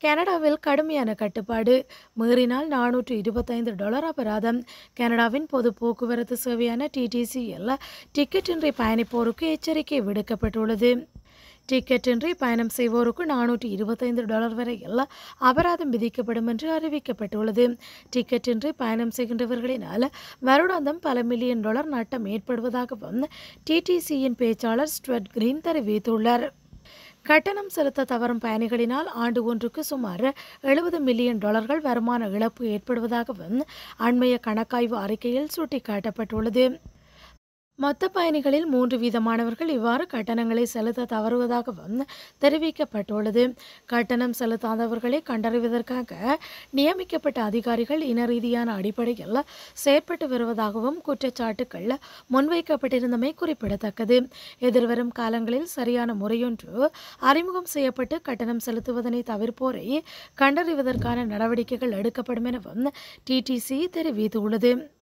கனடாவில் கடுமையான கட்டுப்பாடு மீறினால் நானூற்று இருபத்தைந்து டாலர் அபராதம் கனடாவின் பொது போக்குவரத்து சேவையான டிடிசிஎல் டிக்கெட்டின்றி பயணிப்போருக்கு எச்சரிக்கை விடுக்கப்பட்டுள்ளது டிக்கெட்டின்றி பயணம் செய்வோருக்கு நானூற்றி இருபத்தைந்து டாலர் வரையில் அபராதம் விதிக்கப்படும் என்று அறிவிக்கப்பட்டுள்ளது டிக்கெட்டின்றி பயணம் செய்கின்றவர்களினால் வருடாந்தம் பல மில்லியன் டாலர் நட்டம் ஏற்படுவதாகவும் டிடிசியின் பேச்சாளர் ஸ்டுவர்ட் கிரீன் தெரிவித்துள்ளார் கட்டணம் செலுத்த தவறும் பயணிகளினால் ஆண்டு ஒன்றுக்கு சுமார் எழுபது மில்லியன் டாலர்கள் வருமான இழப்பு ஏற்படுவதாகவும் அண்மைய கணக்காய்வு அறிக்கையில் சுட்டிக்காட்டப்பட்டுள்ளது மொத்த பயணிகளில் மூன்று வீதமானவர்கள் இவ்வாறு கட்டணங்களை செலுத்த தவறுவதாகவும் தெரிவிக்கப்பட்டுள்ளது கட்டணம் செலுத்தாதவர்களை கண்டறிவதற்காக நியமிக்கப்பட்ட அதிகாரிகள் இன ரீதியான அடிப்படையில் செயற்பட்டு வருவதாகவும் குற்றச்சாட்டுக்கள் முன்வைக்கப்பட்டிருந்தமை குறிப்பிடத்தக்கது எதிர்வரும் காலங்களில் சரியான முறையொன்று அறிமுகம் செய்யப்பட்டு கட்டணம் செலுத்துவதனை தவிர்ப்போரை கண்டறிவதற்கான நடவடிக்கைகள் எடுக்கப்படும் எனவும் டிடிசி தெரிவித்துள்ளது